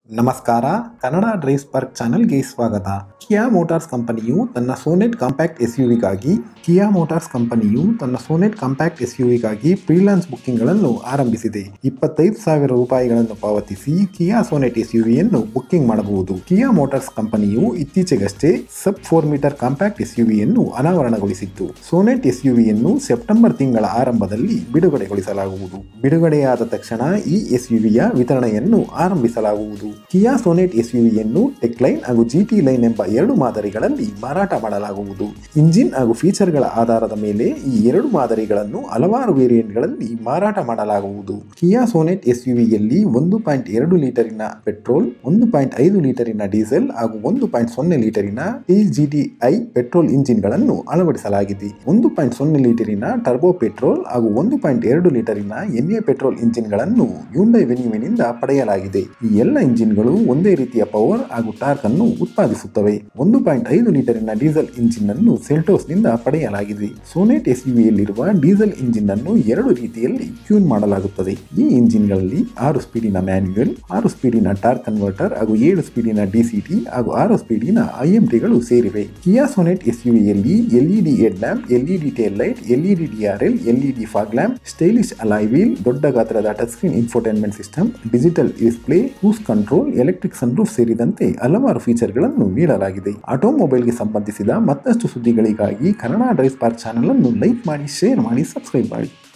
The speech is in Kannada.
ನಮಸ್ಕಾರ ಕನ್ನಡ ಡ್ರೈವ್ ಸ್ಪಾರ್ಕ್ ಚಾನೆಲ್ಗೆ ಸ್ವಾಗತ ಕಿಯಾ ಮೋಟಾರ್ಸ್ ಕಂಪನಿಯು ತನ್ನ ಸೋನೆಟ್ ಕಾಂಪ್ಯಾಕ್ಟ್ ಎಸ್ ಯುವಿಗಾಗಿ ಕಿಯಾ ಮೋಟಾರ್ಸ್ ಕಂಪನಿಯು ತನ್ನ ಸೋನೆಟ್ ಕಾಂಪ್ಯಾಕ್ಟ್ ಎಸ್ ಯುವಿಗಾಗಿ ಫ್ರೀಲಾನ್ಸ್ ಬುಕ್ಕಿಂಗ್ಗಳನ್ನು ಆರಂಭಿಸಿದೆ ಇಪ್ಪತ್ತೈದು ಸಾವಿರ ರೂಪಾಯಿಗಳನ್ನು ಪಾವತಿಸಿ ಕಿಯಾ ಸೋನೆಟ್ ಎಸ್ ಯುವಿಯನ್ನು ಬುಕ್ಕಿಂಗ್ ಮಾಡಬಹುದು ಕಿಯಾ ಮೋಟಾರ್ಸ್ ಕಂಪನಿಯು ಇತ್ತೀಚೆಗಷ್ಟೇ sub four metre compact S ಯುವಿಯನ್ನು ಅನಾವರಣಗೊಳಿಸಿತ್ತು ಸೋನೆಟ್ ಎಸ್ ಯುವಿಯನ್ನು ಸೆಪ್ಟೆಂಬರ್ ತಿಂಗಳ ಆರಂಭದಲ್ಲಿ ಬಿಡುಗಡೆಗೊಳಿಸಲಾಗುವುದು ಬಿಡುಗಡೆಯಾದ ತಕ್ಷಣ ಈ ಎಸ್ ಯುವಿಯ ವಿತರಣೆಯನ್ನು ಆರಂಭಿಸಲಾಗುವುದು ಕಿಯಾ ಸೋನೆಟ್ ಎಸ್ ಯುವಿಯನ್ನು ಟೆಕ್ಲೈನ್ ಹಾಗೂ ಜಿಟಿ ಲೈನ್ ಎಂಬ ಎರಡು ಮಾದರಿಗಳಲ್ಲಿ ಮಾರಾಟ ಮಾಡಲಾಗುವುದು ಇಂಜಿನ್ ಹಾಗೂ ಫೀಚರ್ಗಳ ಆಧಾರದ ಮೇಲೆ ಈ ಎರಡು ಮಾದರಿಗಳನ್ನು ಹಲವಾರು ವೇರಿಯಂಟ್ಗಳಲ್ಲಿ ಮಾರಾಟ ಮಾಡಲಾಗುವುದು ಕಿಯಾ ಸೋನೆಟ್ ಎಸ್ ಯುವಿಯಲ್ಲಿ ಒಂದು ಪಾಯಿಂಟ್ ಎರಡು ಲೀಟರಿನ ಪೆಟ್ರೋಲ್ ಒಂದು ಪಾಯಿಂಟ್ ಐದು ಲೀಟರಿನ ಡೀಸೆಲ್ ಹಾಗೂ ಒಂದು ಪಾಯಿಂಟ್ ಸೊನ್ನೆ ಲೀಟರಿನ ಟಿಜಿಟಿಐ ಪೆಟ್ರೋಲ್ ಇಂಜಿನ್ಗಳನ್ನು ಅಳವಡಿಸಲಾಗಿದೆ ಒಂದು ಪಾಯಿಂಟ್ ಸೊನ್ನೆ ಲೀಟರಿನ ಟರ್ಬೋ ಪೆಟ್ರೋಲ್ ಹಾಗೂ ಒಂದು ಪಾಯಿಂಟ್ ಎರಡು ಲೀಟರಿನ ಎನ್ಎ ಪೆಟ್ರೋಲ್ ಇಂಜಿನ್ಗಳನ್ನು ಯುಂಡೈ ವೆನ್ಯುವಿನಿಂದ ಪಡೆಯಲಾಗಿದೆ ಈ ಎಲ್ಲ ಇಂಜಿನ್ಗಳು ಒಂದೇ ರೀತಿಯ ಪವರ್ ಹಾಗೂ ಟಾರ್ಕ್ ಅನ್ನು ಉತ್ಪಾದಿಸುತ್ತವೆ ಒಂದು ಪಾಯಿಂಟ್ ಐದು ಲೀಟರಿನ ಡೀಸೆಲ್ ಇಂಜಿನ್ ಅನ್ನು ಸೆಲ್ಟೋಸ್ ನಿಂದ ಪಡೆಯಲಾಗಿದೆ ಸೋನೆಟ್ ಎಸ್ ಯುವಿಯಲ್ಲಿರುವ ಡೀಸೆಲ್ ಇಂಜಿನ್ ಅನ್ನು ಎರಡು ರೀತಿಯಲ್ಲಿ ಟ್ಯೂನ್ ಮಾಡಲಾಗುತ್ತದೆ ಈ ಇಂಜಿನ್ಗಳಲ್ಲಿ ಆರು ಸ್ಪೀಡಿನ ಮ್ಯಾನ್ಯುಯಲ್ ಆರು ಸ್ಪೀಡಿನ ಟಾರ್ಕ್ ಕನ್ವರ್ಟರ್ ಹಾಗೂ ಏಳು ಸ್ಪೀಡಿನ ಡಿಸಿಟಿ ಹಾಗೂ ಆರು ಸ್ಪೀಡಿನ ಐಎಂಟಿಗಳು ಸೇರಿವೆ ಕಿಯಾ ಸೋನೆಟ್ ಎಸ್ ಯುವಿಯಲ್ಲಿ LED head lamp LED tail light LED DRL LED fog lamp stylish alloy wheel ದೊಡ್ಡ ಗಾತ್ರದ touch screen infotainment system digital display cruise control electric sunroof ಸೇರಿದಂತೆ ಹಲವಾರು ಫೀಚರ್ಗಳನ್ನು ನೀಡಲಾಗಿದೆ ಆಟೋಮೊಬೈಲ್ಗೆ ಸಂಬಂಧಿಸಿದ ಮತ್ತಷ್ಟು ಸುದ್ದಿಗಳಿಗಾಗಿ ಕನ್ನಡ ಡ್ರೈವ್ ಪಾರ್ಕ್ ಚಾನಲ್ ಅನ್ನು ಲೈಕ್ ಮಾಡಿ ಶೇರ್ ಮಾಡಿ ಸಬ್ಸ್ಕ್ರೈಬ್ ಮಾಡಿ